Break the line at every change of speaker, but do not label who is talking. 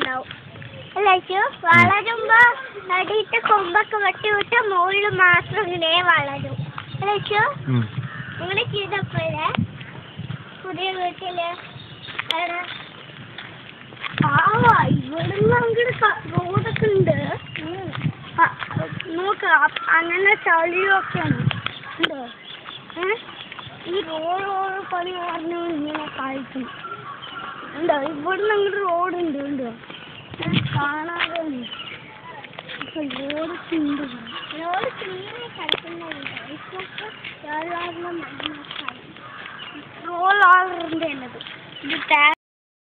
ഉണ്ടാവും അല്ലേ അച്ചു വളരുമ്പോ അടിയിട്ട് കൊമ്പൊക്കെ വെട്ടി വിട്ട് മുകളിൽ മാത്രം ഇങ്ങനെ വളരും അല്ലേ അച്ചു
ഉം.
അങ്ങനെ ചെയ്തപ്പോഴേ പുതിയ വീട്ടില് അവിടെ പാവാ ഇവിടുന്ന് അങ്ങോട്ട് റോഡൊക്കെ ഉണ്ട് ആ, നോക്ക് അ- അങ്ങനെ ചളിയൊക്കെയാണ് ഉണ്ടോ ഏ? ഈ റോഡ് ഓരോ പണി കാരണം ഇങ്ങനെ കഴിക്കും ഉണ്ടോ ഇവിടുന്ന് അങ്ങോട്ട് റോഡ് ഉണ്ട് ഉണ്ടോ ഞാൻ കാണാതെ ഉണ്ട്. ഇപ്പൊ റോഡ് ഉണ്ട് റോഡ് തീരെ കിടക്കുന്നുണ്ട് ഇപ്പൊ റോഡ് ആളുണ്ട് ഇത്